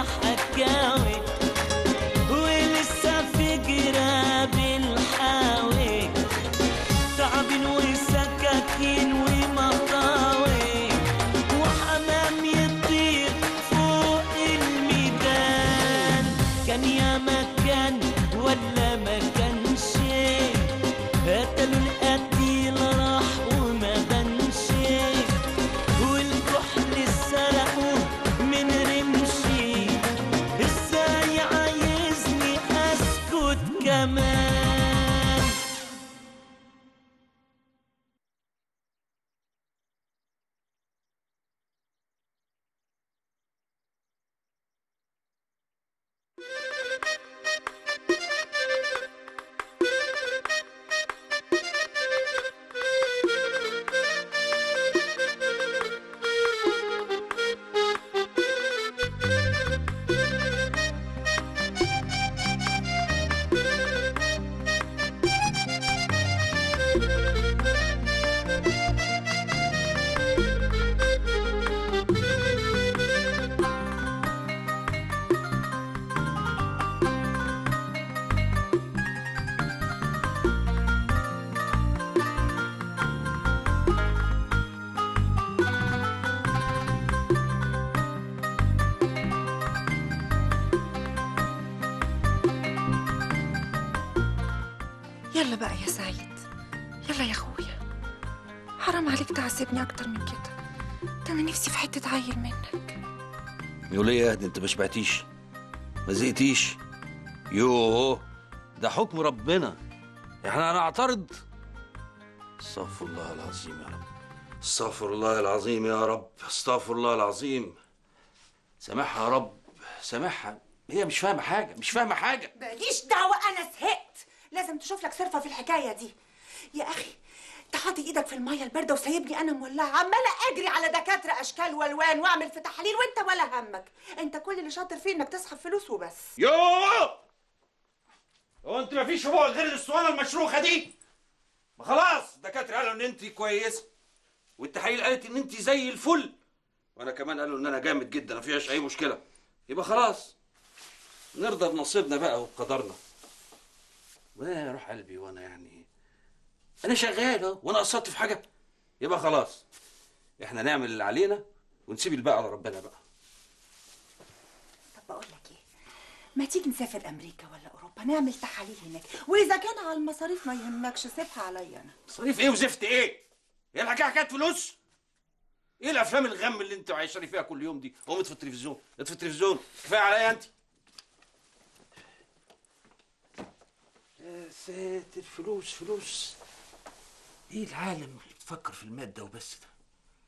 حكاوي ولسه في جراب الحاوي تعبين وسكاكين ومطاوي وحمام يطير فوق الميدان كان يا مكان ولا ما كانش قتلوا القتيل راح وما بانش والكحل سرقوه من رمشي ازاي عايزني اسكت كمان يلا بقى يا سعيد يلا يا اخويا حرام عليك تعذبني اكتر من كده ده انا نفسي في حته عيل منك يقول ايه يا اهدي انت ما شبعتيش ما زهقتيش يوه ده حكم ربنا احنا هنعترض استغفر الله العظيم يا رب استغفر الله العظيم يا رب استغفر الله العظيم سامحها يا رب سامحها هي مش فاهمه حاجه مش فاهمه حاجه ماليش دعوة أنا زهقت لازم تشوف لك صرفة في الحكاية دي يا أخي تحط إيدك في المية الباردة وسايبني أنا مولعة عمالة أجري على دكاترة أشكال وألوان وأعمل في تحاليل وأنت ولا همك أنت كل اللي شاطر فيه إنك تسحب فلوس وبس يوه هو انت ما فيش فوق غير الاسطوانه المشروخه دي ما خلاص الدكاتره قالوا ان انت كويسه والتحاليل قالت ان انت زي الفل وانا كمان قالوا ان انا جامد جدا ما فيهاش اي مشكله يبقى خلاص نرضى بنصيبنا بقى وبقدرنا وانا يا روح قلبي وانا يعني انا شغال اهو وانا قصرت في حاجه يبقى خلاص احنا نعمل اللي علينا ونسيب الباقي على ربنا بقى طب بقول لك إيه ما تيجي نسافر أمريكا ولا أوروبا نعمل تحاليل هناك وإذا كان على المصاريف ما يهمكش سيبها عليا أنا مصاريف ايه وزفت ايه؟ هي الحكايه حكايه فلوس؟ ايه الافلام الغم اللي انت عايشاني فيها كل يوم دي؟ قوم في التلفزيون، في التلفزيون، كفايه عليا انت. يا ساتر فلوس فلوس. ايه العالم اللي بتفكر في الماده وبس ده؟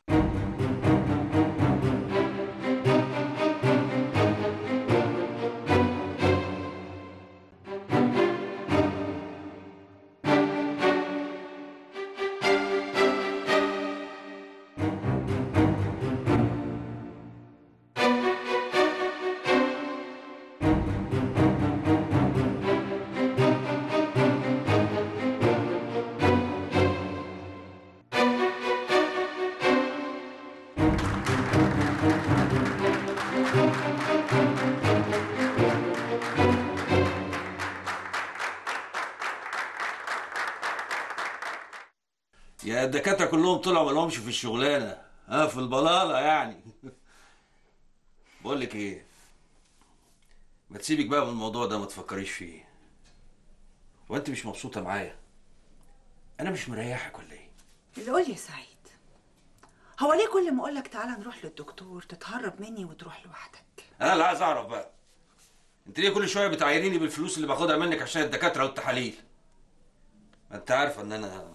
يا الدكاتره كلهم طلعوا ما لهمش في الشغلانه ها في البلاله يعني بقول لك ايه ما تسيبك بقى من الموضوع ده ما تفكريش فيه وانت مش مبسوطه معايا انا مش مريحك ولا ايه اللي قول يا سعيد هو ليه كل ما اقول لك تعالى نروح للدكتور تتهرب مني وتروح لوحدك انا اللي عايز اعرف بقى انت ليه كل شويه بتعايريني بالفلوس اللي باخدها منك عشان الدكاتره والتحاليل ما انت عارفه ان انا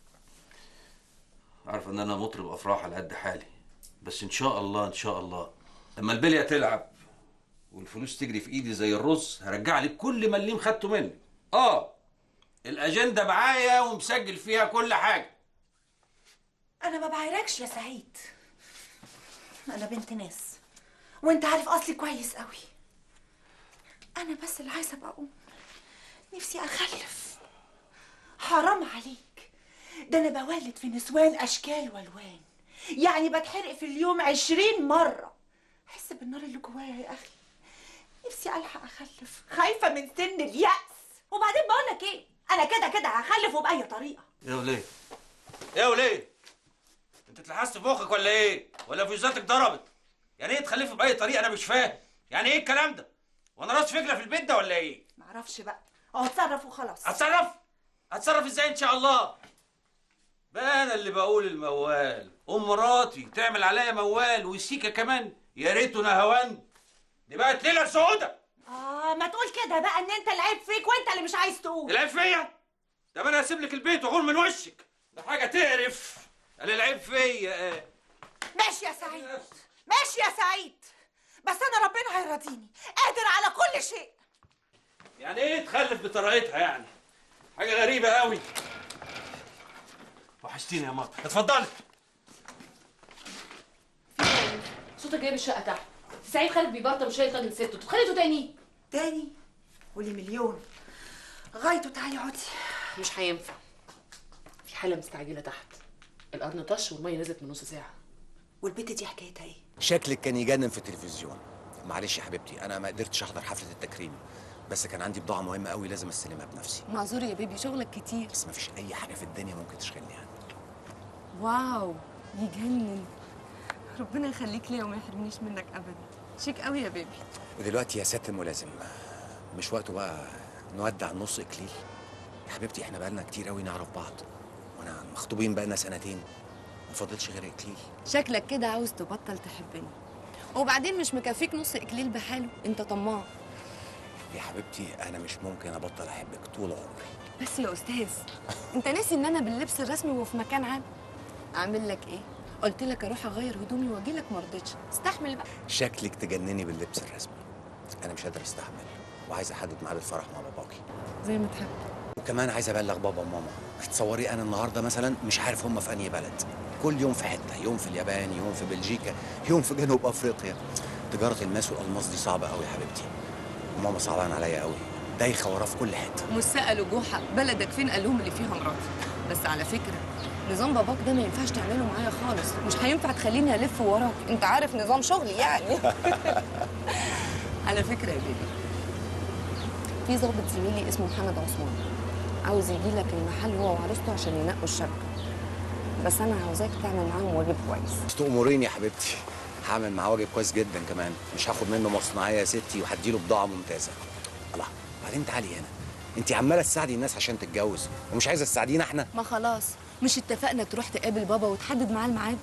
عارفه ان انا مطرب افراح على قد حالي بس ان شاء الله ان شاء الله لما البليه تلعب والفلوس تجري في ايدي زي الرز هرجع لك كل مليم خدته مني اه الاجنده معايا ومسجل فيها كل حاجه انا ما بعايركش يا سعيد انا بنت ناس وانت عارف اصلي كويس قوي انا بس اللي عايزه ابقى ام نفسي اخلف حرام عليك ده انا بولد في نسوان اشكال والوان يعني بتحرق في اليوم عشرين مره احس بالنار اللي جوايا يا اخي نفسي الحق اخلف خايفه من سن اليأس وبعدين بقول لك ايه انا كده كده هخلف وباي طريقه يا وليه يا وليه انت اتلحست في مخك ولا ايه ولا فيوزاتك ضربت يعني ايه تخلفي باي طريقه انا مش فاهم يعني ايه الكلام ده وانا راس فجله في البيت ده ولا ايه معرفش بقى اهو اتصرف وخلاص اتصرف اتصرف ازاي ان شاء الله بقى انا اللي بقول الموال ام مراتي تعمل عليا موال وسيكه كمان يا ريته نهوان دي بقت ليله سودة اه ما تقول كده بقى ان انت العيب فيك وانت اللي مش عايز تقول العيب فيا طب انا هسيب لك البيت واغور من وشك ده حاجه تقرف قال العيب فيا آه. ماشي يا سعيد ماشي يا سعيد بس انا ربنا هيرضيني قادر على كل شيء يعني ايه تخلف بطريقتها يعني حاجه غريبه قوي وحشتيني يا ماما اتفضلي صوتك جاي من الشقه تحت سعيد خالد بيبرطم وشايل طاجن سته تتخانقوا تاني تاني قولي مليون غايته تعالي اقعدي مش هينفع في حاله مستعجله تحت القرن طش والميه نزلت من نص ساعه والبت دي حكايتها ايه شكلك كان يجنن في التلفزيون معلش يا حبيبتي انا ما قدرتش احضر حفله التكريم بس كان عندي بضاعه مهمه قوي لازم استلمها بنفسي معذور يا بيبي شغلك كتير بس ما فيش اي حاجه في الدنيا ممكن تشغلني عنك واو يجنن ربنا يخليك ليا وما يحرمنيش منك ابدا شيك قوي يا بيبي ودلوقتي يا سياده الملازم مش وقته بقى نودع النص اكليل يا حبيبتي احنا بقالنا كتير قوي نعرف بعض وانا مخطوبين بقالنا سنتين ما فاضلش غير اكليل شكلك كده عاوز تبطل تحبني وبعدين مش مكفيك نص اكليل بحاله انت طماع يا حبيبتي انا مش ممكن ابطل احبك طول عمري بس يا استاذ انت ناسي ان انا باللبس الرسمي وفي مكان عام اعمل لك ايه قلت لك اروح اغير هدومي واجي لك ما رضيتش استحمل بقى شكلك تجنني باللبس الرسمي انا مش قادر استحمل وعايز احدد ميعاد الفرح مع باباكي زي ما تحب وكمان عايز ابلغ بابا وماما تصوري انا النهارده مثلا مش عارف هم في انهي بلد كل يوم في حته يوم في اليابان يوم في بلجيكا يوم في جنوب افريقيا تجاره الماس والالماس دي صعبه قوي يا حبيبتي وماما صعبان عليا قوي دايخه وراه في كل حته مش سالوا جوحه بلدك فين قال لهم اللي فيها مراتي بس على فكره نظام باباك ده ما ينفعش تعمله معايا خالص مش هينفع تخليني الف وراك انت عارف نظام شغلي يعني على فكره يا بيبي في ضابط زميلي اسمه محمد عثمان عاوز يجي لك المحل هو وعروسته عشان ينقوا الشبكه بس انا عاوزاك تعمل معاهم واجب كويس تأمريني يا حبيبتي هعمل معاه واجب كويس جدا كمان مش هاخد منه مصنعيه يا ستي وهديله بضاعه ممتازه الله بعدين تعالي هنا انت عماله تساعدي الناس عشان تتجوز ومش عايزه تساعدينا احنا ما خلاص مش اتفقنا تروح تقابل بابا وتحدد معاه الميعاد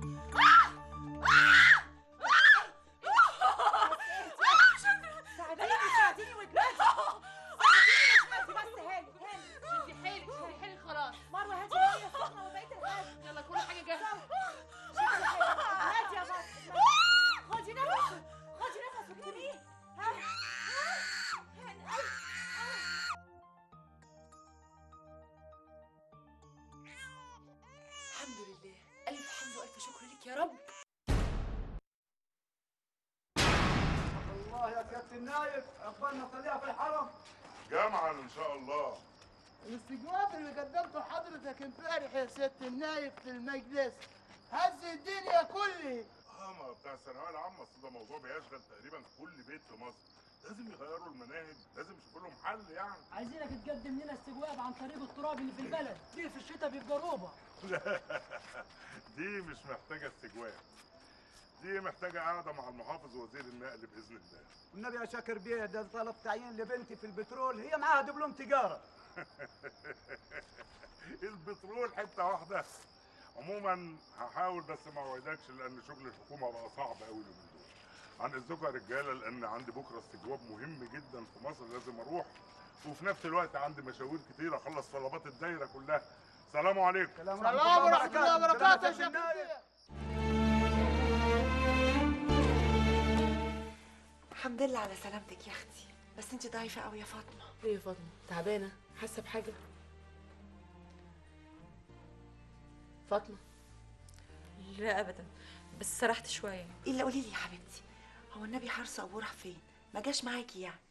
ساعديني ساعديني واجباتي ساعديني واجباتي بس هاني هاني شدي حيلك شدي حيلك خلاص مروه هاتي لي فاطمه وبقيه الغاز يلا كل حاجه جاهزه هاتي يا بابا خدي نفس خدي نفس واكتبيه ها الحمد لله الف حمد والف شكر لك يا رب الله يا سيادة النايب ربنا يخليها في الحرم جمعا ان شاء الله الاستجواب اللي قدمته حضرتك امبارح يا سيادة النايب في المجلس هز الدنيا كلها اه ما بتاع الثانويه العامه اصل ده موضوع بيشغل تقريبا كل بيت في مصر لازم يغيروا المناهج لازم يشوفوا لهم حل يعني عايزينك تقدم لنا استجواب عن طريق التراب اللي في البلد دي في الشتاء بيبقى روبه دي مش محتاجه استجواب دي محتاجه قاعده مع المحافظ ووزير النقل باذن الله والنبي يا شاكر بيه ده طلب تعيين لبنتي في البترول هي معاها دبلوم تجاره البترول حته واحده عموما هحاول بس ما اوعدكش لان شغل الحكومه بقى صعب قوي اليومين دول عن اذنكم يا رجاله لان عندي بكره استجواب مهم جدا في مصر لازم اروح وفي نفس الوقت عندي مشاوير كتير اخلص طلبات الدايره كلها سلام عليكم سلام ورحمة الله وبركاته يا شاكر بيه الحمد لله على سلامتك يا اختي بس انت ضعيفه قوي يا فاطمه ليه يا فاطمه تعبانه حاسه بحاجه فاطمه لا ابدا بس سرحت شويه الا قولي لي يا حبيبتي هو النبي حرص ابوه راح فين ما جاش معاكي يعني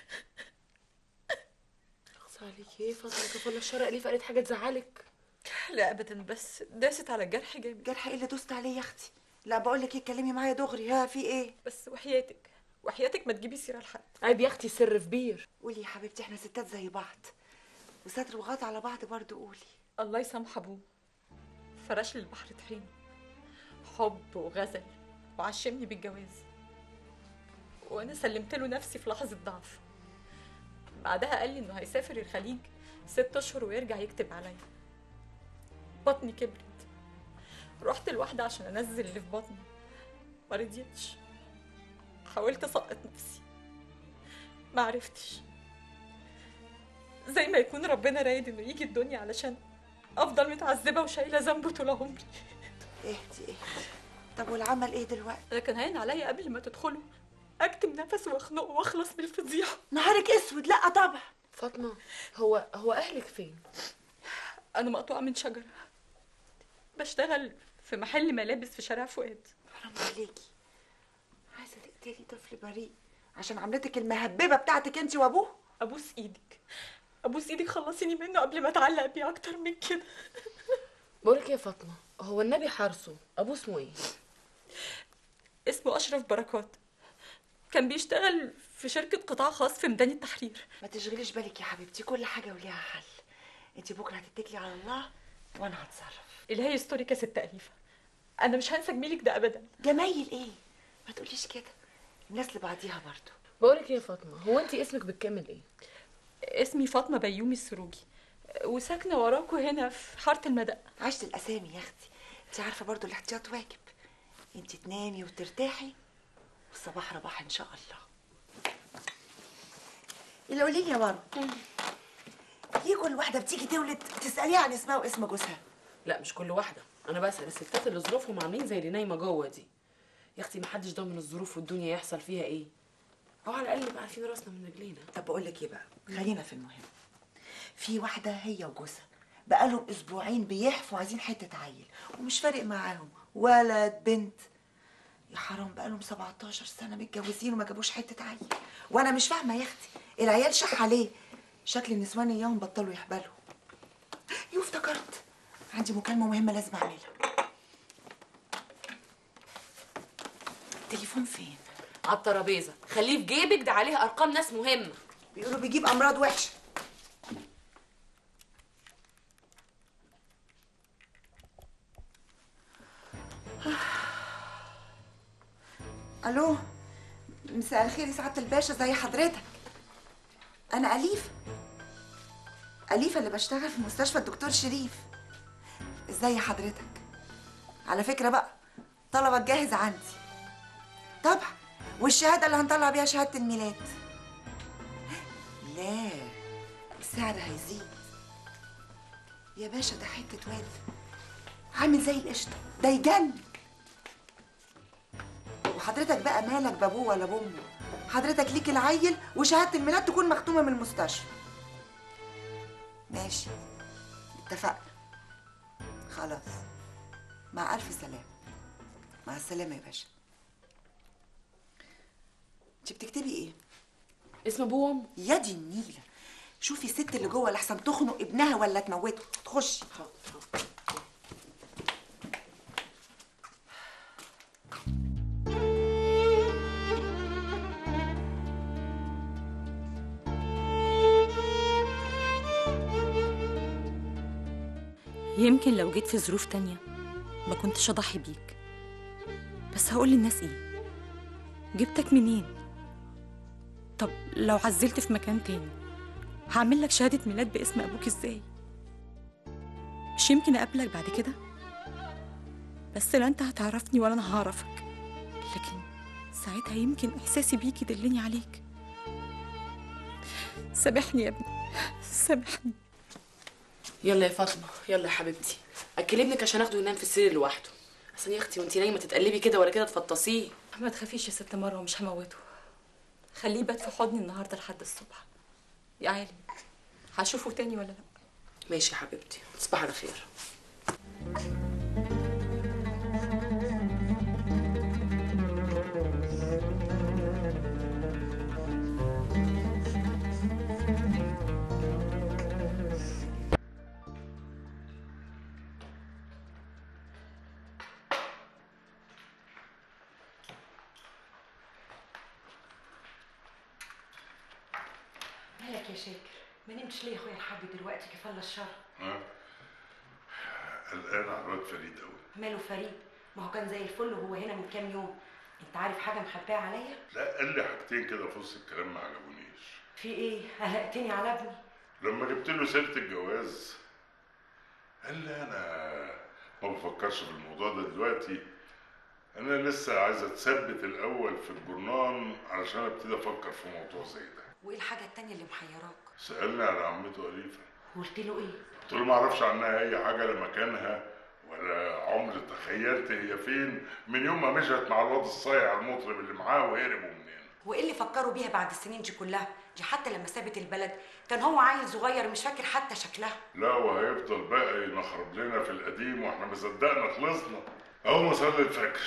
اخصى عليكي ايه فاطمه كفاله الشر اليف قالت حاجه تزعلك لا ابدا بس داست على الجرح جامد جرح ايه اللي دوست عليه يا اختي لا بقول لك ايه اتكلمي معايا دغري ها في ايه بس وحياتك وحياتك ما تجيبي سيره لحد عيب يا اختي سر في بير قولي يا حبيبتي احنا ستات زي بعض وستر وغطا على بعض برضو قولي الله يسامح ابوه فرش لي البحر طحين حب وغزل وعشمني بالجواز وانا سلمت له نفسي في لحظه ضعف بعدها قال لي انه هيسافر الخليج ست اشهر ويرجع يكتب عليا بطني كبرت رحت لواحدة عشان انزل اللي في بطني ما رضيتش حاولت اسقط نفسي ما عرفتش زي ما يكون ربنا رايد انه يجي الدنيا علشان افضل متعذبه وشايله ذنبه طول عمري اهدي اهدي طب والعمل ايه دلوقتي انا كان هين عليا قبل ما تدخلوا اكتم نفس واخنقه واخلص من الفضيحه نهارك اسود لا طبعا فاطمه هو هو اهلك فين انا مقطوعه من شجره بشتغل في محل ملابس في شارع فؤاد حرام عليكي عايزه تقتلي طفل بريء عشان عملتك المهببه بتاعتك انت وابوه ابوس ايدك ابوس ايدك خلصيني منه قبل ما اتعلق بيه اكتر من كده بقولك يا فاطمه هو النبي حارسه ابوه اسمه ايه اسمه اشرف بركات كان بيشتغل في شركه قطاع خاص في ميدان التحرير ما تشغليش بالك يا حبيبتي كل حاجه وليها حل انت بكره هتتكلي على الله وانا هتصرف الهي يسترك يا ست اليفه انا مش هنسى جميلك ده ابدا جمايل ايه ما تقوليش كده الناس لبعضيها برضو بقولك يا فاطمه هو انت اسمك بالكامل ايه اسمي فاطمه بيومي السروجي وساكنه وراكوا هنا في حاره المدق عشت الاسامي يا اختي انت عارفه برضو الاحتياط واجب انت تنامي وترتاحي والصباح رباح ان شاء الله اللي قولي لي يا مروه ليه كل واحده بتيجي تولد تساليها عن اسمها واسم جوزها لا مش كل واحده انا بسال الستات اللي ظروفهم عاملين زي اللي نايمه جوه دي يا اختي ما حدش ضامن الظروف والدنيا يحصل فيها ايه او على الاقل نبقى عارفين راسنا من رجلينا طب بقول لك ايه بقى خلينا في المهم في واحده هي وجوزها بقالهم اسبوعين بيحفوا عايزين حته عيل ومش فارق معاهم ولد بنت يا حرام بقالهم 17 سنه متجوزين وما جابوش حته عيل وانا مش فاهمه يا اختي العيال شح عليه شكل النسوان اياهم بطلوا يحبلوا يو افتكرت عندي مكالمه مهمه لازم اعملها التليفون فين على الترابيزه خليه في جيبك ده عليه ارقام ناس مهمه بيقولوا بيجيب امراض وحشه الو مساء الخير يا سعاده الباشا زي حضرتك انا اليفه اليفه اللي بشتغل في مستشفى الدكتور شريف ازاي حضرتك على فكره بقى طلبك جاهز عندي طبعا والشهاده اللي هنطلع بيها شهاده الميلاد لا السعر هيزيد يا باشا ده حته واد عامل زي القشطه ده يجنن وحضرتك بقى مالك بابوه ولا بامه حضرتك ليك العيل وشهاده الميلاد تكون مختومه من المستشفى ماشي اتفقنا خلاص مع الف سلامه مع السلامه يا باشا انت بتكتبي ايه اسم ابوه وامه يا دي النيله شوفي الست اللي جوه لحسن تخنق ابنها ولا تموته تخشي يمكن لو جيت في ظروف تانية ما كنتش أضحي بيك بس هقول للناس إيه جبتك منين طب لو عزلت في مكان تاني هعمل لك شهادة ميلاد باسم أبوك إزاي مش يمكن أقابلك بعد كده بس لا أنت هتعرفني ولا أنا هعرفك لكن ساعتها يمكن إحساسي بيك يدلني عليك سامحني يا ابني سامحني يلا يا فاطمه يلا يا حبيبتي اكلي ابنك عشان اخده ينام في السرير لوحده اصل يا اختي وانتي نايمه تتقلبي كده ولا كده تفطسيه ما تخافيش يا ست مروه مش هموته خليه يبات في حضني النهارده لحد الصبح يا عالم هشوفه تاني ولا لا ماشي يا حبيبتي تصبحي على خير ما نمتش ليه يا اخويا لحد دلوقتي كفاله الشر ها قلقان على الواد فريد قوي ماله فريد ما هو كان زي الفل وهو هنا من كام يوم انت عارف حاجه مخبيه عليا لا قال لي حاجتين كده في وسط الكلام ما عجبونيش في ايه قلقتني على ابني لما جبت له سيره الجواز قال لي انا ما بفكرش في الموضوع ده دلوقتي انا لسه عايز اتثبت الاول في الجرنان علشان ابتدي افكر في موضوع زي ده وايه الحاجه التانيه اللي محيراك سالني على عمته اليفه قلت له ايه قلت له ما اعرفش عنها اي حاجه لا مكانها ولا عمري تخيلت هي فين من يوم ما مشيت مع الواد الصايع المطرب اللي معاه وهربوا منين وايه اللي فكروا بيها بعد السنين دي كلها دي حتى لما سابت البلد كان هو عيل صغير مش فاكر حتى شكلها لا وهيفضل بقى ينخرب لنا في القديم واحنا ما صدقنا خلصنا اول ما صلي الفجر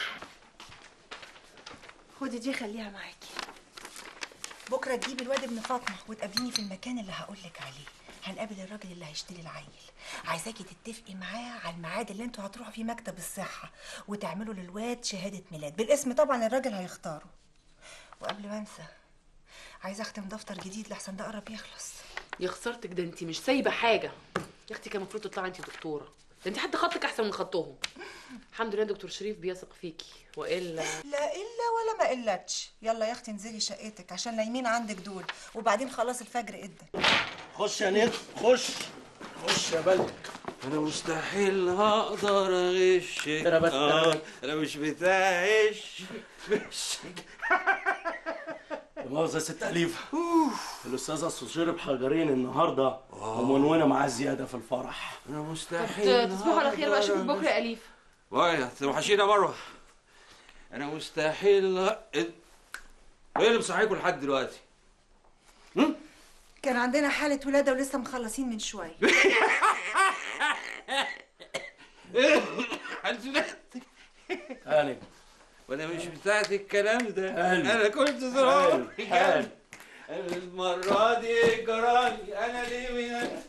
خدي دي خليها معاكي بكره تجيبي الواد ابن فاطمه وتقابليني في المكان اللي هقولك عليه هنقابل الراجل اللي هيشتري العيل عايزاكي تتفقي معاه على الميعاد اللي انتوا هتروحوا فيه مكتب الصحه وتعملوا للواد شهاده ميلاد بالاسم طبعا الراجل هيختاره وقبل ما انسى عايزه اختم دفتر جديد لحسن ده قرب يخلص يا خسارتك ده انت مش سايبه حاجه يا اختي كان المفروض تطلعي انت دكتوره ده انت حتى خطك احسن من خطهم الحمد لله دكتور شريف بيثق فيكي والا لا الا ولا ما قلتش يلا يا اختي انزلي شقتك عشان نايمين عندك دول وبعدين خلاص الفجر ادى خش يا نيت خش خش يا بلد انا مستحيل هقدر اغشك أنا بس- آه، انا مش بتاع غش مش مؤاخذة يا ست أليفة الأستاذ أصل شرب حجرين النهاردة ومنونة معاه زيادة في الفرح انا مستحيل تصبحوا على خير بقى اشوفك هقدر بكره يا اليف وايه توحشينا مروه انا مستحيل ه- ايه اللي مصحيكوا لحد دلوقتي كان عندنا حالة ولادة ولسه مخلصين من شوية هاني وانا مش بتاعت الكلام ده حلو. انا كنت حلو، ظروف حلو. المرة دي جرالي انا ليه من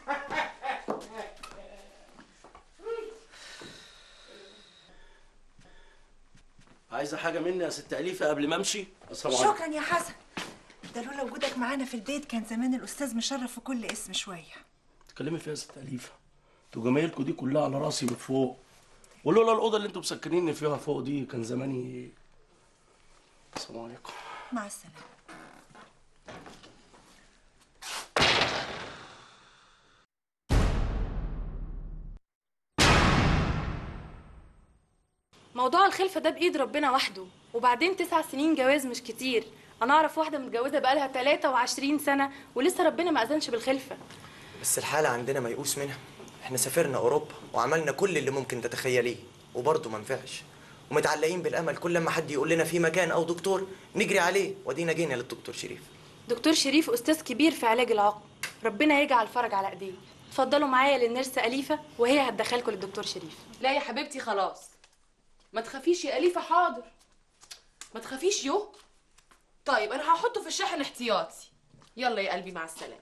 عايزة حاجة مني يا ست أليفة قبل ما أمشي؟ السلام عليكم شكرا يا حسن ده لولا وجودك معانا في البيت كان زمان الأستاذ مشرف في كل اسم شوية تتكلمي فيها يا ست أليفة انتوا جمايلكوا دي كلها على راسي من فوق ولولا الأوضة اللي انتوا مسكنيني فيها فوق دي كان زماني السلام عليكم مع السلامة موضوع الخلفة ده بإيد ربنا وحده وبعدين تسع سنين جواز مش كتير أنا أعرف واحدة متجوزة بقالها 23 سنة ولسه ربنا ما أذنش بالخلفة بس الحالة عندنا ميؤوس منها احنا سافرنا أوروبا وعملنا كل اللي ممكن تتخيليه وبرضه ما نفعش ومتعلقين بالأمل كل ما حد يقول لنا في مكان أو دكتور نجري عليه ودينا جينا للدكتور شريف دكتور شريف أستاذ كبير في علاج العقم ربنا يجعل فرج على إيديه اتفضلوا معايا للنرس أليفة وهي هتدخلكم للدكتور شريف لا يا حبيبتي خلاص ما تخافيش يا اليفه حاضر ما تخافيش يو طيب انا هحطه في الشاحن احتياطي يلا يا قلبي مع السلامه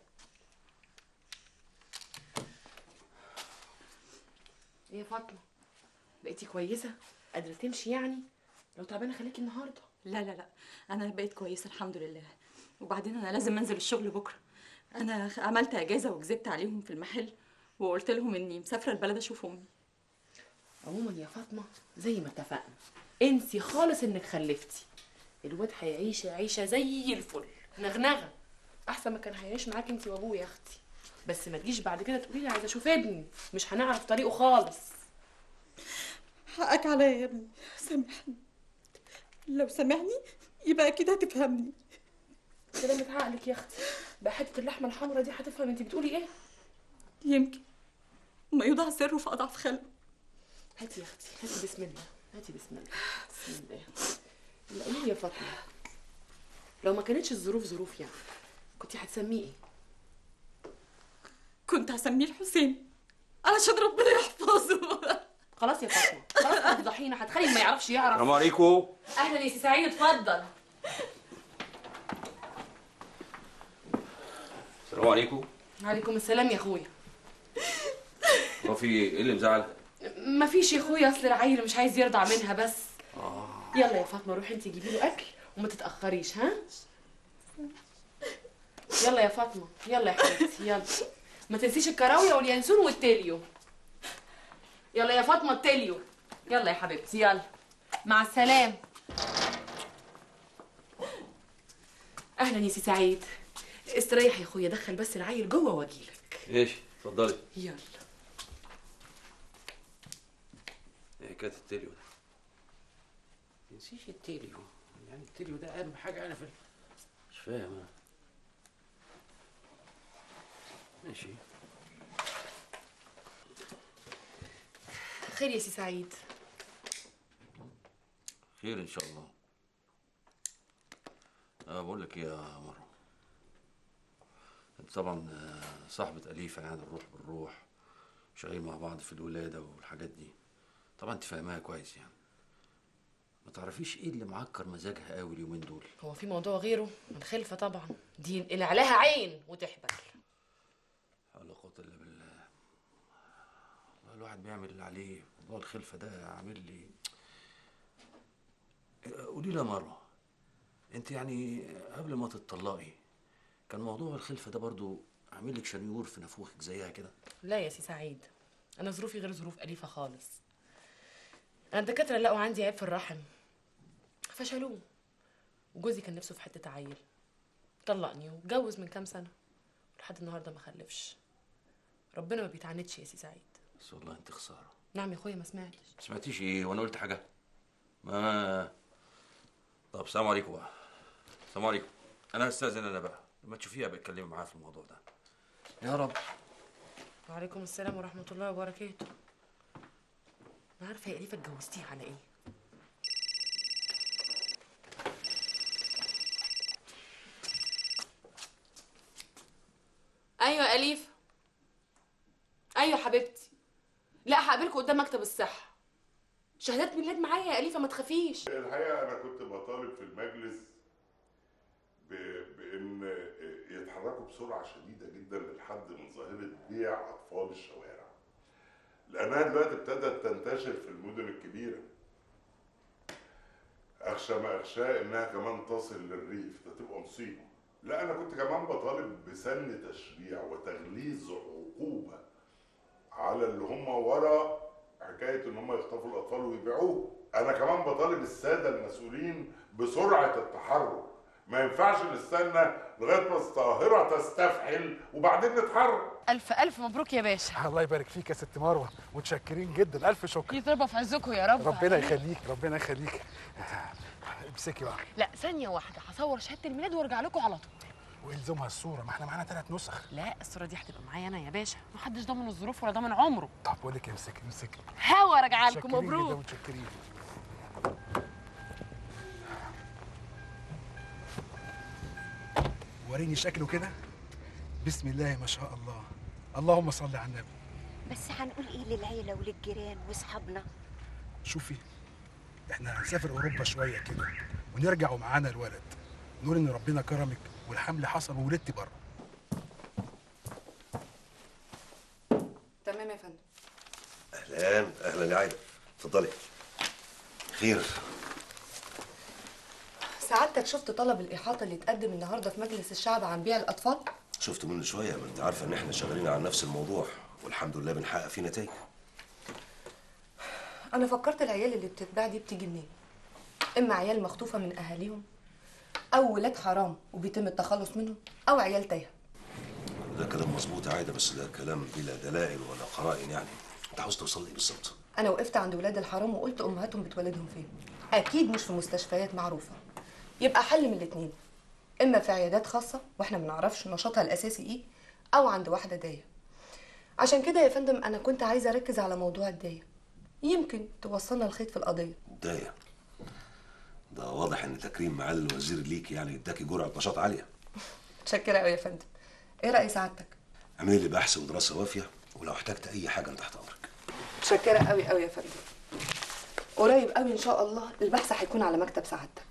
ايه يا فاطمه بقيتي كويسه قادره تمشي يعني لو تعبانه خليكي النهارده لا لا لا انا بقيت كويسه الحمد لله وبعدين انا لازم انزل الشغل بكره انا عملت اجازه وكذبت عليهم في المحل وقلت لهم اني مسافره البلد اشوف امي عموما يا فاطمه زي ما اتفقنا انسي خالص انك خلفتي الواد هيعيش عيشه زي الفل نغنغه احسن ما كان هيعيش معاك انت وابوه يا اختي بس ما تجيش بعد كده تقولي لي عايزه اشوف ابني مش هنعرف طريقه خالص حقك عليا يا ابني سامحني لو سامحني يبقى اكيد هتفهمني سلامة عقلك يا اختي بقى حته اللحمه الحمراء دي هتفهم انت بتقولي ايه يمكن ما يوضع سره في اضعف خلقه هاتي يا اختي هاتي بسم الله هاتي بسم الله بسم الله لا قولي لي يا فاطمه لو ما كانتش الظروف ظروف يعني كنت هتسميه ايه كنت هسميه الحسين علشان ربنا يحفظه خلاص يا فاطمه خلاص هتفضحينا هتخلي ما يعرفش يعرف السلام عليكم اهلا يا سي سعيد اتفضل السلام عليكم وعليكم السلام يا اخويا هو في ايه اللي مزعلك مفيش يا اخويا اصل العيل مش عايز يرضع منها بس يلا يا فاطمه روحي انت جيبي له اكل وما تتاخريش ها يلا يا فاطمه يلا يا حبيبتي يلا ما تنسيش الكراويه واليانسون والتليو يلا يا فاطمه التليو يلا يا حبيبتي يلا مع السلامه اهلا يا سي سعيد استريح يا اخويا دخل بس العيل جوه واجيلك ايش اتفضلي يلا ايه حكايه التليو ده نسيش التليو يعني التليو ده اهم حاجه انا في ال- مش فاهم انا ماشي خير يا سي سعيد خير ان شاء الله اه بقول لك ايه يا مروه انت طبعا آه، صاحبة أليفة يعني الروح بالروح شغالين مع بعض في الولادة والحاجات دي طبعا انت فاهمها كويس يعني ما تعرفيش ايه اللي معكر مزاجها قوي اليومين دول هو في موضوع غيره الخلفه طبعا دي اللي عليها عين وتحبل لا حول ولا قوة الا بالله والله الواحد بيعمل اللي عليه موضوع الخلفة ده عامل لي قولي لي يا مروه انت يعني قبل ما تتطلقي كان موضوع الخلفة ده برضو عامل لك شنيور في نافوخك زيها كده لا يا سي سعيد انا ظروفي غير ظروف اليفه خالص انا الدكاتره لقوا عندي عيب في الرحم فشلوه وجوزي كان نفسه في حته عيل طلقني واتجوز من كام سنه لحد النهارده ما خلفش ربنا ما بيتعاندش يا سي سعيد بس والله انت خسارة نعم يا اخويا ما سمعتش ما سمعتيش ايه وانا قلت حاجة ما طب السلام عليكم بقى السلام عليكم انا هستأذن انا بقى لما تشوفيها بتكلمي معاها في الموضوع ده يا رب وعليكم السلام ورحمه الله وبركاته انا عارفه يا اليفه اتجوزتيه على ايه ايوه يا اليفه ايوه حبيبتي لا هقابلكوا قدام مكتب الصحه شهادات ميلاد معايا يا اليفه ما تخافيش الحقيقه انا كنت بطالب في المجلس ب... بان يتحركوا بسرعه شديده جدا للحد من ظاهره بيع اطفال الشوارع لانها دلوقتي ابتدت تنتشر في المدن الكبيره اخشى ما اخشاه انها كمان تصل للريف ده تبقى مصيبه لا انا كنت كمان بطالب بسن تشريع وتغليظ عقوبه على اللي هم ورا حكايه ان هم يخطفوا الاطفال ويبيعوه انا كمان بطالب الساده المسؤولين بسرعه التحرك ما ينفعش نستنى لغايه ما الظاهره تستفحل وبعدين نتحرك الف الف مبروك يا باشا الله يبارك فيك يا ست مروه متشكرين جدا الف شكر يضربها في عزكم يا رب ربنا يخليك ربنا يخليك امسكي بقى لا ثانيه واحده هصور شهاده الميلاد وارجع لكم على طول والزمها الصوره ما احنا معانا ثلاث نسخ لا الصوره دي هتبقى معايا انا يا باشا محدش ضامن الظروف ولا ضامن عمره طب بقول لك امسكي امسكي هوا راجعه لكم متشكرين جدا، مبروك متشكرين وريني شكله كده بسم الله ما شاء الله اللهم صل على النبي بس هنقول ايه للعيله وللجيران واصحابنا شوفي احنا هنسافر اوروبا شويه كده ونرجع ومعانا الولد نقول ان ربنا كرمك والحمل حصل وولدتي بره تمام يا فندم اهلا اهلا يا عايده اتفضلي خير سعادتك شفت طلب الإحاطة اللي اتقدم النهاردة في مجلس الشعب عن بيع الأطفال؟ شفت منه شويه ما انت عارفه ان احنا شغالين على نفس الموضوع والحمد لله بنحقق فيه نتائج أنا فكرت العيال اللي بتتباع دي بتيجي منين؟ إما عيال مخطوفة من أهاليهم أو ولاد حرام وبيتم التخلص منهم أو عيال تايهة ده كلام مظبوط يا عايده بس ده كلام بلا دلائل ولا قرائن يعني انت عاوز توصل لي بالظبط أنا وقفت عند ولاد الحرام وقلت أمهاتهم بتولدهم فين؟ أكيد مش في مستشفيات معروفة يبقى حل من الاتنين إما في عيادات خاصة وإحنا ما نعرفش نشاطها الأساسي إيه أو عند واحدة داية عشان كده يا فندم أنا كنت عايزة أركز على موضوع الداية يمكن توصلنا الخيط في القضية بدايه ده واضح ان تكريم معالي الوزير ليك يعني اداكي جرعه نشاط عاليه متشكرة أوي يا فندم إيه رأي سعادتك؟ اعملي لي بحث ودراسه وافيه ولو احتجت اي حاجه انت تحت امرك متشكرة أوي أوي يا فندم قريب أوي إن شاء الله البحث هيكون على مكتب سعادتك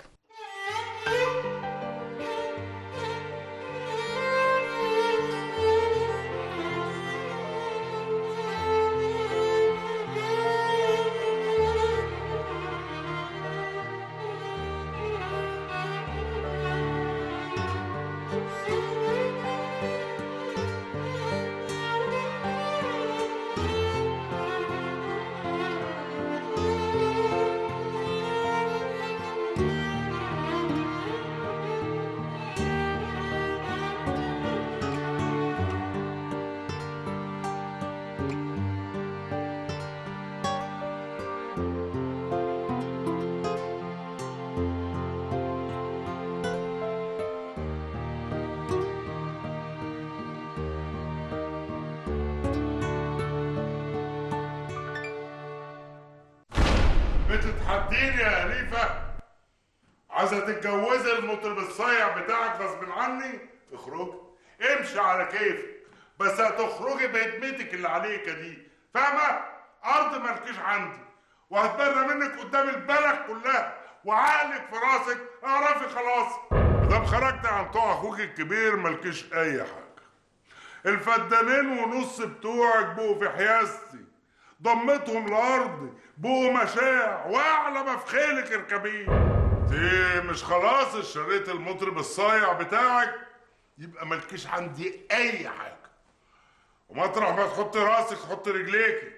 تتحديني يا أليفة عايزة تتجوزي المطرب الصايع بتاعك غصب عني اخرجي امشي على كيفك بس هتخرجي بهدمتك اللي عليك دي فاهمة؟ أرض مالكيش عندي وهتبرى منك قدام البلد كلها وعقلك في راسك اعرفي خلاص مادام خرجت عن طوع اخوك الكبير مالكيش اي حاجه الفدانين ونص بتوعك بقوا في حيازتي ضمتهم لارضي بقوا مشاع واعلى ما في خيلك اركبيه انت مش خلاص اشتريت المطرب الصايع بتاعك يبقى مالكيش عندي اي حاجه ومطرح ما تحط راسك حط رجليكي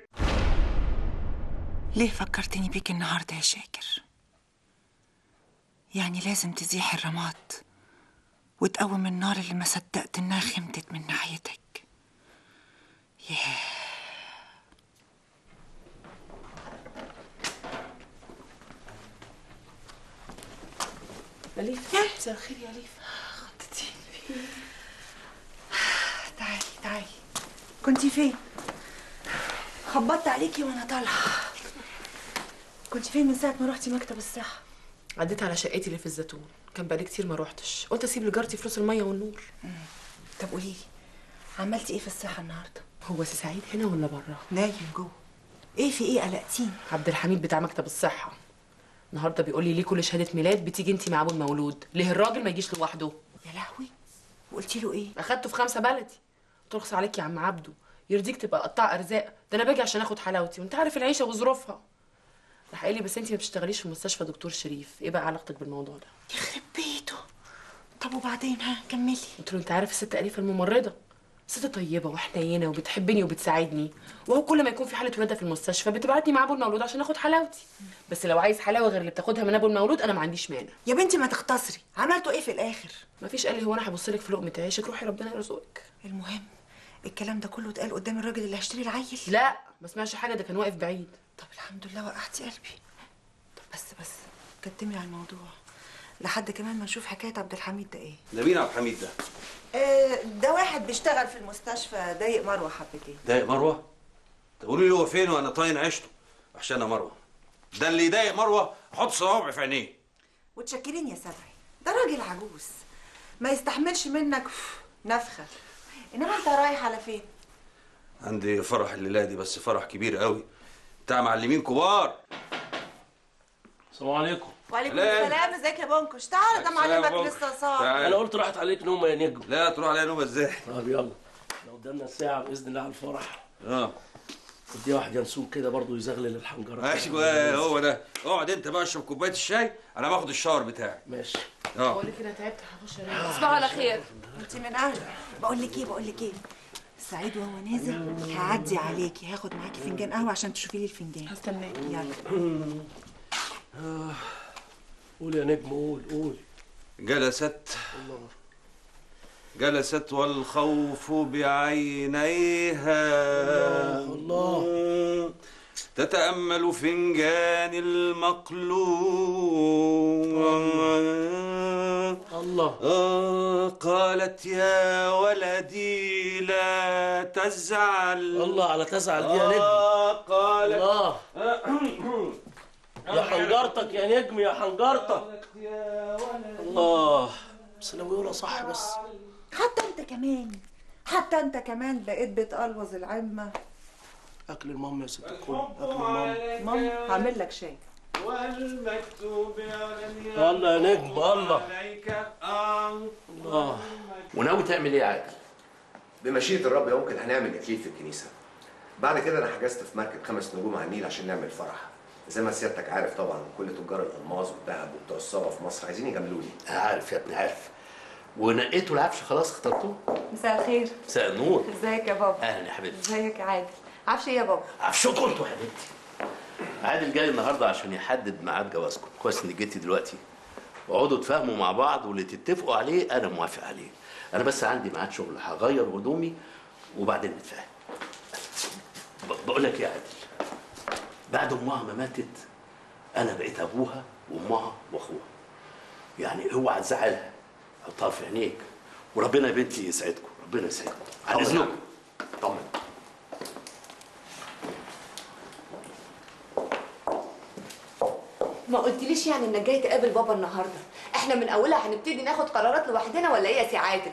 ليه فكرتني بيك النهارده يا شاكر يعني لازم تزيح الرماد وتقوم النار اللي ما صدقت انها خمتت من ناحيتك ياه أليف مساء الخير يا أليف تعالي تعالي كنتي فين خبطت عليكي وانا طالعه كنتي فين من ساعه ما روحتي مكتب الصحه عديت على شقتي اللي في الزيتون كان بقالي كتير ما روحتش قلت اسيب لجارتي فلوس الميه والنور طب قولي لي عملتي ايه في الصحه النهارده هو سي سعيد هنا ولا بره نايم جوه ايه في ايه قلقتين عبد الحميد بتاع مكتب الصحه النهارده بيقول لي ليه كل شهاده ميلاد بتيجي انت مع ابو المولود ليه الراجل ما يجيش لوحده يا لهوي وقلتي له ايه اخدته في خمسه بلدي ترخص عليك يا عم عبده يرضيك تبقى قطاع ارزاق ده انا باجي عشان اخد حلاوتي وانت عارف العيشه وظروفها راح قال لي بس انت ما بتشتغليش في مستشفى دكتور شريف ايه بقى علاقتك بالموضوع ده يخرب بيته طب وبعدين ها كملي قلت له انت عارف الست اليفه الممرضه ست طيبه وحنينه وبتحبني وبتساعدني وهو كل ما يكون في حاله ولاده في المستشفى بتبعتني مع ابو المولود عشان اخد حلاوتي بس لو عايز حلاوه غير اللي بتاخدها من ابو المولود انا ما عنديش مانع يا بنتي ما تختصري عملتوا ايه في الاخر ما فيش قال لي هو انا هبص لك في لقمه عيشك روحي ربنا يرزقك المهم الكلام ده كله اتقال قدام الراجل اللي هيشتري العيل لا ما سمعش حاجه ده كان واقف بعيد طب الحمد لله وقعتي قلبي طب بس بس كتمي على الموضوع لحد كمان ما نشوف حكايه عبد الحميد ده ايه ده مين عبد الحميد ده؟ آه ده واحد بيشتغل في المستشفى ضايق مروه حبتين ضايق مروه؟ تقولي لي هو فين وانا طاين عيشته عشان مروه ده اللي يضايق مروه حط صوابعي في عينيه وتشكرين يا سبعي ده راجل عجوز ما يستحملش منك نفخه انما انت رايح على فين عندي فرح الليله دي بس فرح كبير قوي بتاع معلمين كبار السلام عليكم وعليكم سلام. السلام ازيك يا بونكش تعالى ده معلمك لسه صاحي انا قلت راحت عليك نومه يا نجم لا تروح عليا نومه ازاي طب يلا لو قدامنا الساعه باذن الله على الفرح اه ودي واحد ينسوق كده برضه يزغلل الحنجره ايوه هو ده اقعد انت بقى اشرب كوبايه الشاي انا باخد الشاور بتاعي ماشي اه بقول لك انا تعبت هخش انام تصبحوا على خير انت من اهلك بقول لك ايه بقول لك ايه سعيد وهو نازل هعدي عليكي هاخد معاكي فنجان قهوه عشان تشوفي لي الفنجان هستناك يلا آه. قول يا نجم قول قول جلست جلست والخوف بعينيها الله تتأمل فنجان المقلوب الله آه قالت يا ولدي لا تزعل الله على تزعل دي يا نجم آه قالت الله يا حنجرتك يا نجم يا حنجرتك الله بس لو يقولها صح بس حتى انت كمان حتى انت كمان بقيت بتقلوظ العمه اكل المام يا ست الكل اكل المام ماما هعمل لك شاي والمكتوب على الله يا نجم الله عليك آه الله وناوي تعمل ايه يا عادل؟ بمشيئة الرب يمكن هنعمل إكليل في الكنيسة بعد كده أنا حجزت في مركب خمس نجوم على النيل عشان نعمل فرح زي ما سيادتك عارف طبعا كل تجار الألماس والذهب وبتوع الصاغة في مصر عايزين يجاملوني عارف يا ابني عارف ونقيتوا العفش خلاص اخترتوه مساء الخير مساء النور ازيك يا بابا اهلا يا حبيبتي ازيك يا عادل عارفه ايه يا بابا عفشكم انتوا يا حبيبتي عادل جاي النهارده عشان يحدد ميعاد جوازكم كويس انك جيتي دلوقتي واقعدوا تفهموا مع بعض واللي تتفقوا عليه انا موافق عليه انا بس عندي ميعاد شغل هغير هدومي وبعدين نتفاهم ب- بقول لك يا عادل بعد امها ما ماتت انا بقيت ابوها وامها واخوها يعني اوعى تزعلها حطها في عينيك وربنا يا بنتي يسعدكم ربنا يسعدكم على اذنكم طمن ما قلتليش يعني انك جاي تقابل بابا النهارده احنا من اولها هنبتدي ناخد قرارات لوحدنا ولا ايه يا سي عادل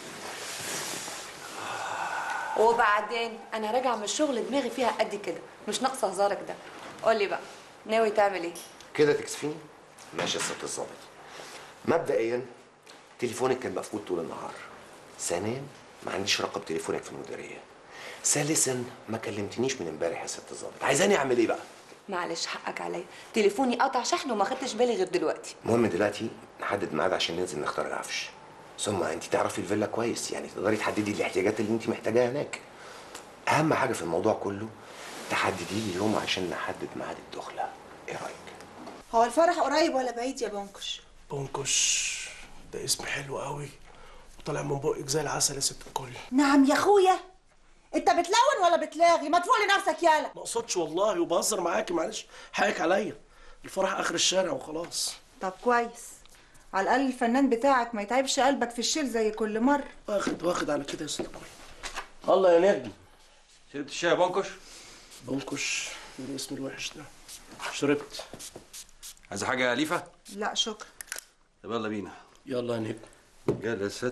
وبعدين انا راجعه من الشغل دماغي فيها قد كده مش ناقصه هزارك ده قولي بقى ناوي تعمل ايه كده تكسفيني ماشي يا ست الظابط مبدئيا تليفونك كان مقفول طول النهار ثانيا ما عنديش رقم تليفونك في المديريه ثالثا ما كلمتنيش من امبارح يا ست الظابط عايزاني اعمل ايه بقى معلش حقك عليا تليفوني قطع شحن وما خدتش بالي غير دلوقتي المهم دلوقتي نحدد ميعاد عشان ننزل نختار العفش ثم انت تعرفي الفيلا كويس يعني تقدري تحددي الاحتياجات اللي انت محتاجاها هناك اهم حاجه في الموضوع كله تحددي لي يوم عشان نحدد ميعاد الدخله ايه رايك هو الفرح قريب ولا بعيد يا بنكش بونكش ده اسم حلو قوي وطالع من بقك زي العسل يا ست الكل نعم يا اخويا انت بتلون ولا بتلاغي ما تفوق لنفسك يالا ما اقصدش والله وبهزر معاكي معلش حقك عليا الفرح اخر الشارع وخلاص طب كويس على الاقل الفنان بتاعك ما يتعبش قلبك في الشيل زي كل مره واخد واخد على كده يا ست الكل الله يا نجم شربت الشاي يا بنكش بونكش إيه الاسم الوحش ده شربت عايز حاجه يا اليفه لا شكرا طب يلا بينا يلا يا نجم جلست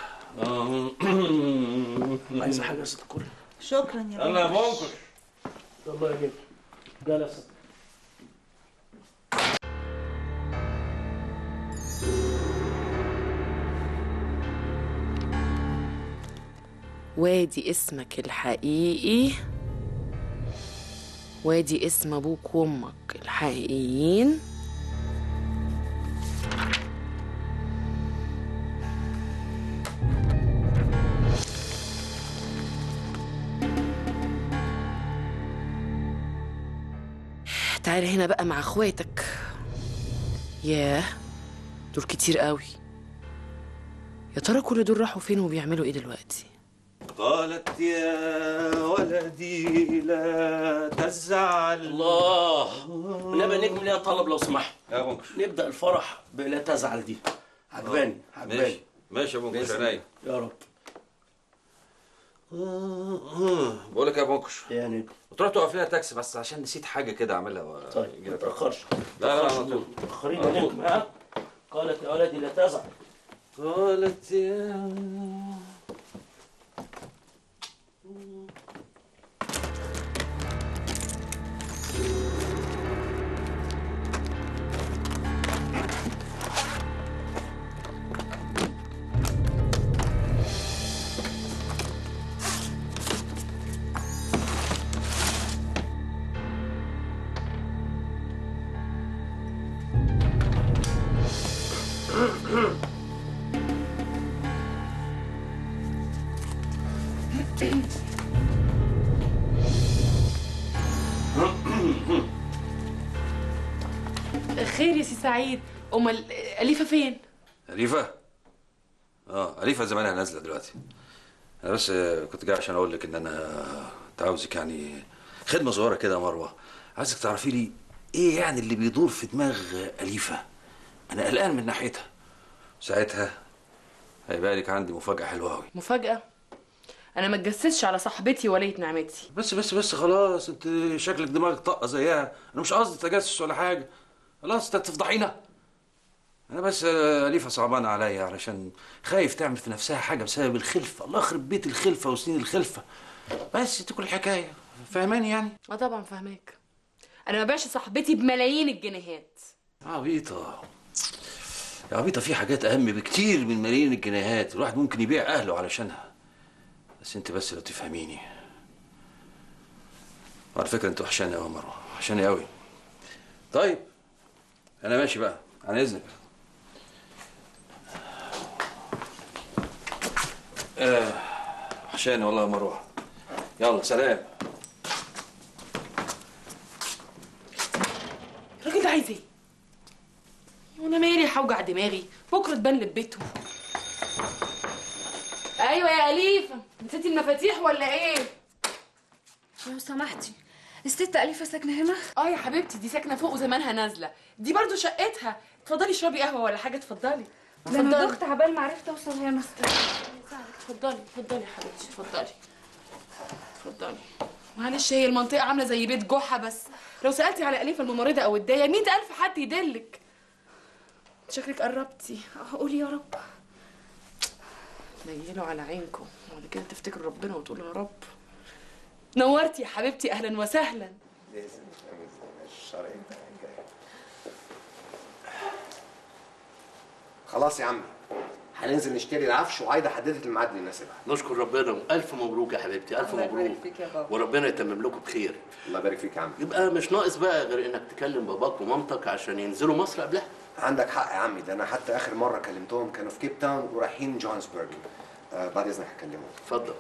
عايزه حاجه يا ست الكل شكرا يا يلا يا بنكش بنكش يلا يا نجم جلست وادي اسمك الحقيقي وادي اسم ابوك وامك الحقيقيين تعالى هنا بقى مع اخواتك ياه دول كتير قوي يا ترى كل دول راحوا فين وبيعملوا ايه دلوقتي قالت يا ولدي لا تزعل الله ونبقى نجم ليها طلب لو سمحت يا بنكش نبدا الفرح بلا تزعل دي عجباني عجباني ماشي ماشي يا بنكش بإذن عينيا يا رب بقول لك يا بنكش يا نجم وتروح تقف لنا تاكسي بس عشان نسيت حاجه كده اعملها و... طيب ما تاخرش لا لا ما على طول متاخرين يا نجم ها قالت يا ولدي لا تزعل قالت يا خير يا سي سعيد امال اليفه فين أليفة؟ اه أليفة زمانها نازلة دلوقتي أنا بس آه، كنت جاي عشان أقول لك إن أنا كنت عاوزك يعني خدمة صغيرة كده يا مروة عايزك تعرفي لي إيه يعني اللي بيدور في دماغ أليفة أنا قلقان من ناحيتها ساعتها هيبقى لك عندي مفاجأة حلوة أوي مفاجاه انا ما اتجسسش على صاحبتي ولية نعمتي بس بس بس خلاص أنت شكلك دماغك طاقة زيها أنا مش قصدي تجسس ولا حاجة خلاص أنت تفضحينا انا بس آه، اليفه صعبانه عليا علشان خايف تعمل في نفسها حاجه بسبب الخلفه الله يخرب بيت الخلفه وسنين الخلفه بس دي كل الحكايه فاهماني يعني اه طبعا فاهماك انا ما باش صاحبتي بملايين الجنيهات عبيطه يا عبيطه في حاجات اهم بكتير من ملايين الجنيهات الواحد ممكن يبيع اهله علشانها بس انت بس لو تفهميني على فكره انت وحشاني قوي يا مروه وحشاني قوي طيب انا ماشي بقى عن اذنك آه وحشاني والله يا مروه يلا سلام الراجل ده عايز ايه وانا مالي هوجع دماغي بكره تبان لبيته ايوه يا اليفه نسيتي المفاتيح ولا ايه لو سمحتي الست أليفة ساكنة هنا؟ اه يا حبيبتي دي ساكنه فوق وزمانها نازله دي برضو شقتها اتفضلي اشربي قهوه ولا حاجه اتفضلي ده أنا اتفضلي. دخت عبال ما عرفت أوصل هنا اتفضلي اتفضلي يا حبيبتي اتفضلي اتفضلي معلش هي المنطقه عامله زي بيت جحا بس لو سالتي على اليفه الممرضه او الدايه مئة الف حد يدلك شكلك قربتي قولي يا رب نيلوا على عينكم وبعد كده تفتكروا ربنا وتقولوا يا رب نورتي يا حبيبتي اهلا وسهلا لازم الشرعي خلاص يا عمي هننزل نشتري العفش وعايده حددت الميعاد اللي يناسبها نشكر ربنا والف مبروك يا حبيبتي الف الله يبارك مبروك فيك يا بابا. وربنا يتمم لكم بخير الله يبارك فيك يا عمي يبقى مش ناقص بقى غير انك تكلم باباك ومامتك عشان ينزلوا مصر قبلها عندك حق يا عمي ده انا حتى اخر مره كلمتهم كانوا في كيب تاون ورايحين جوهانسبرج آه بعد اذنك هكلمهم اتفضل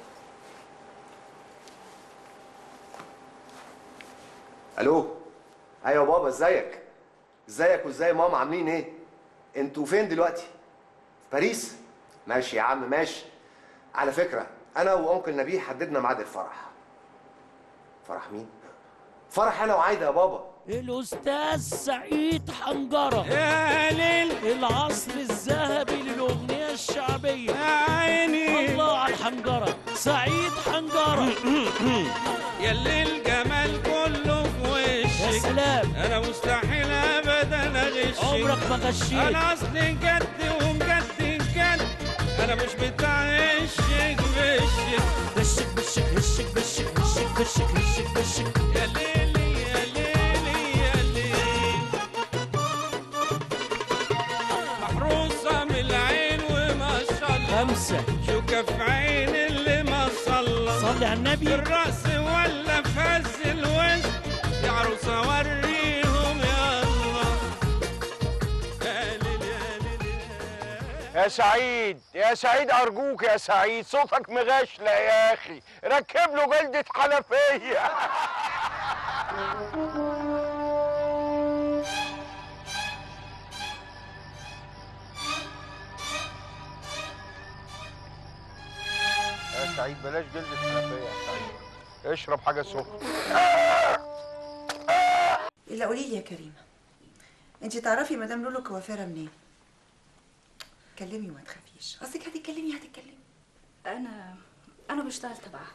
الو ايوه بابا ازيك ازيك وازاي ماما عاملين ايه انتوا فين دلوقتي في باريس ماشي يا عم ماشي على فكره انا وانكل نبيه حددنا ميعاد الفرح فرح مين فرح انا وعايده يا بابا الأستاذ سعيد حنجرة يا ليل العصر الذهبي للأغنية الشعبية يا عيني الله على الحنجرة سعيد حنجرة يا اللي الجمال كله في وشك يا سلام انا مستحيل ابدا اغشك عمرك ما غشيت. انا اصلي جد ومجد جد انا مش بتاع هشك بشك بشك بشك هشك بشك هشك بشك هشك بشك يا ليلي يا ليلي يا ليلي محروسة من العين وما شاء الله خمسة شوكة في عين اللي ما صلى صلي على النبي في الرأس ولا في هز الوش يا عروسة وريهم يا الله يا ليلي يا ليلي يا سعيد يا سعيد ارجوك يا سعيد صوتك مغشلة يا اخي ركب له جلدة حنفية يا سعيد بلاش جلدة حنفية يا سعيد اشرب حاجة سخنة الا قولي لي يا كريمه انت تعرفي مدام لولو كوافيره منين كلمي وما تخافيش قصدك هتتكلمي هتتكلمي انا انا بشتغل تبعها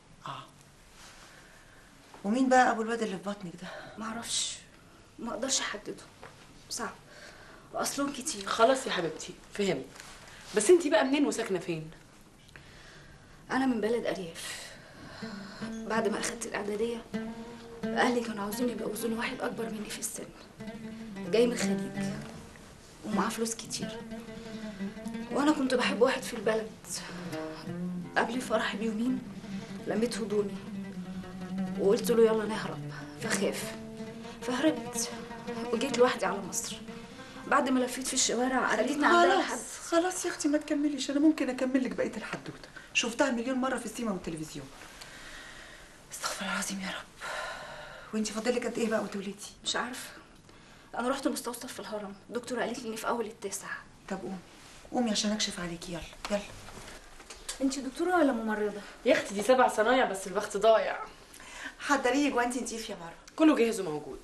ومين بقى ابو الواد اللي في بطنك ده معرفش ما اقدرش احدده صعب واصلهم كتير خلاص يا حبيبتي فهمت بس انتي بقى منين وساكنه فين انا من بلد ارياف بعد ما اخدت الاعداديه اهلي كانوا عاوزين يجوزوني واحد اكبر مني في السن جاي من الخليج ومعاه فلوس كتير وانا كنت بحب واحد في البلد قبل فرحي بيومين لميت هدومي وقلت له يلا نهرب فخاف فهربت وجيت لوحدي على مصر بعد ما لفيت في الشوارع قابلتني عندها حد خلاص خلاص يا اختي ما تكمليش انا ممكن اكمل لك بقيه الحدوته شفتها مليون مره في السيما والتلفزيون استغفر الله العظيم يا رب وانت فاضلك قد ايه بقى وتولدي مش عارفه انا رحت مستوصف في الهرم الدكتوره قالت لي اني في اول التاسع طب قومي قومي عشان اكشف عليكي يلا يلا انت دكتوره ولا ممرضه يا اختي دي سبع صنايع بس الوقت ضايع حضري جوانتي نضيف يا مروه كله جاهز وموجود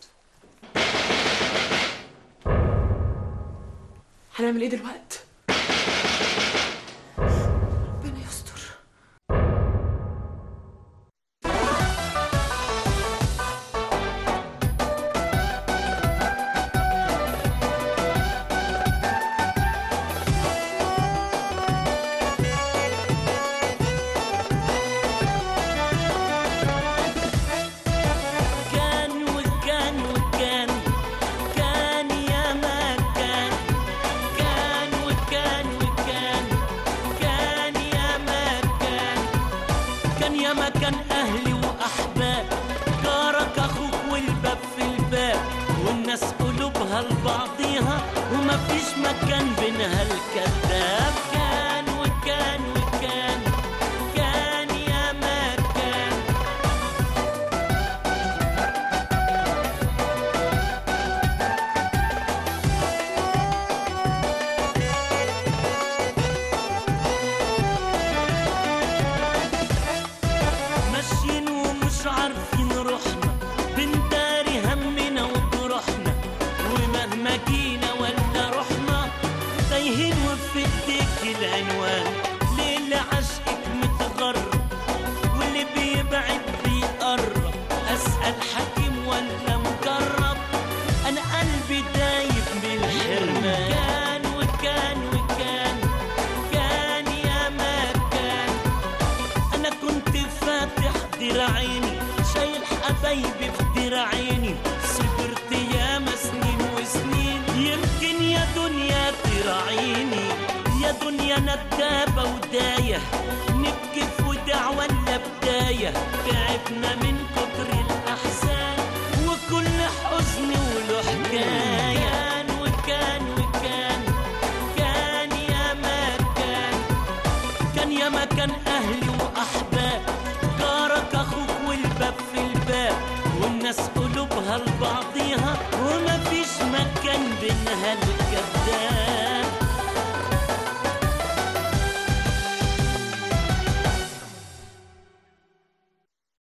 هنعمل ايه دلوقتي ربنا يستر كان وكان وكان كان يا ما كان كان وكان وكان كان يا ما كان كان يا ما كان اهلي واحباب جارك اخوك والباب في الباب والناس قلوبها لبعضيها وما فيش مكان بينها الكذاب كان وكان وكان كان يا ما كان ماشيين ومش عارفين روحنا بنداري همنا وجروحنا ومهما جينا ولا رحنا تايهين وفي ايديك العنوان ليلة عشقك متغرب واللي بيبعد بيقرب اسأل حكيم ولا دراعيني شايل حبايبي في دراعيني صبرت ياما سنين وسنين يمكن يا دنيا تراعيني يا دنيا ندابة وداية نبكي في وداع ولا بداية تعبنا من كتر الأحزان وكل حزن وله حكاية كان وكان وكان كان يا ما كان كان يا ما كان أهلي وأحباب جارك أخوك والباب في الباب والناس قلوبها لبعضيها وما فيش مكان بينها الكذاب